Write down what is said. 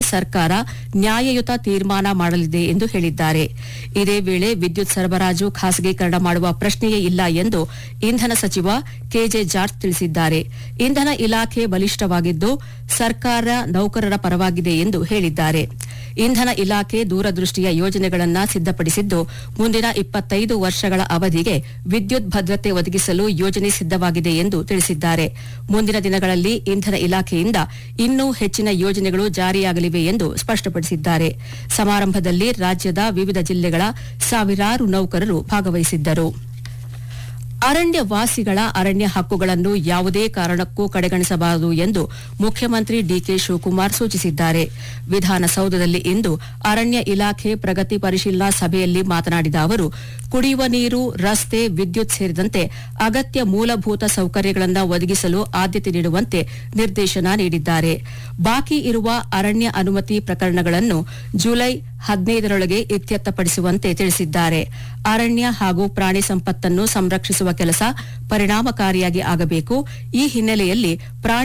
ಸರ್ಕಾರ ನ್ಯಾಯಯುತ ತೀರ್ಮಾನ ಮಾಡಲಿದೆ ಎಂದು ಹೇಳಿದ್ದಾರೆ ಇದೇ ವೇಳೆ ವಿದ್ಯುತ್ ಸರಬರಾಜು ಖಾಸಗೀಕರಣ ಮಾಡುವ ಪ್ರಶ್ನೆಯೇ ಇಲ್ಲ ಎಂದು ಇಂಧನ ಸಚಿವ ಕೆಜೆ ಜಾರ್ಜ್ ತಿಳಿಸಿದ್ದಾರೆ ಇಂಧನ ಇಲಾಖೆ ಬಲಿಷ್ಠವಾಗಿದ್ದು ಸರ್ಕಾರ ನೌಕರರ ಪರವಾಗಿದೆ ಎಂದು ಹೇಳಿದ್ದಾರೆ ಇಂಧನ ಇಲಾಖೆ ದೂರದೃಷ್ಟಿಯ ಯೋಜನೆಗಳನ್ನು ಸಿದ್ದಪಡಿಸಿದ್ದು ಮುಂದಿನ ಇಪ್ಪತ್ತೈದು ವರ್ಷಗಳ ಅವಧಿಗೆ ವಿದ್ಯುತ್ ಭದ್ರತೆ ಒದಗಿಸಲು ಯೋಜನೆ ಸಿದ್ದವಾಗಿದೆ ಎಂದು ತಿಳಿಸಿದ್ದಾರೆ ಮುಂದಿನ ದಿನಗಳಲ್ಲಿ ಇಂಧನ ಇಲಾಖೆಯಿಂದ ಇನ್ನೂ ಹೆಚ್ಚಿನ ಯೋಜನೆಗಳು ಜಾರಿಯಾಗಲಿವೆ ಎಂದು ಸ್ಪಷ್ಟಪಡಿಸಿದ್ದಾರೆ ಸಮಾರಂಭದಲ್ಲಿ ರಾಜ್ಯದ ವಿವಿಧ ಜಿಲ್ಲೆಗಳ ಸಾವಿರಾರು ನೌಕರರು ಭಾಗವಹಿಸಿದ್ದರು ಅರಣ್ಯ ವಾಸಿಗಳ ಅರಣ್ಯ ಹಕ್ಕುಗಳನ್ನು ಯಾವುದೇ ಕಾರಣಕ್ಕೂ ಕಡೆಗಣಿಸಬಾರದು ಎಂದು ಮುಖ್ಯಮಂತ್ರಿ ಡಿಕೆ ಶಿವಕುಮಾರ್ ಸೂಚಿಸಿದ್ದಾರೆ ವಿಧಾನಸೌಧದಲ್ಲಿ ಇಂದು ಅರಣ್ಯ ಇಲಾಖೆ ಪ್ರಗತಿ ಪರಿಶೀಲನಾ ಸಭೆಯಲ್ಲಿ ಮಾತನಾಡಿದ ಅವರು ಕುಡಿಯುವ ನೀರು ರಸ್ತೆ ವಿದ್ಯುತ್ ಸೇರಿದಂತೆ ಅಗತ್ಯ ಮೂಲಭೂತ ಸೌಕರ್ಯಗಳನ್ನು ಒದಗಿಸಲು ಆದ್ಯತೆ ನೀಡುವಂತೆ ನಿರ್ದೇಶನ ನೀಡಿದ್ದಾರೆ ಬಾಕಿ ಇರುವ ಅರಣ್ಯ ಅನುಮತಿ ಪ್ರಕರಣಗಳನ್ನು ಜುಲೈ ಹದಿನೈದರೊಳಗೆ ಇತ್ಯರ್ಥಪಡಿಸುವಂತೆ ತಿಳಿಸಿದ್ದಾರೆ ಅರಣ್ಯ ಹಾಗೂ ಪ್ರಾಣಿ ಸಂಪತ್ತನ್ನು ಸಂರಕ್ಷಿಸುವ ಕೆಲಸ ಪರಿಣಾಮಕಾರಿಯಾಗಿ ಆಗಬೇಕು ಈ ಹಿನ್ನೆಲೆಯಲ್ಲಿ ಪ್ರಾಣಿ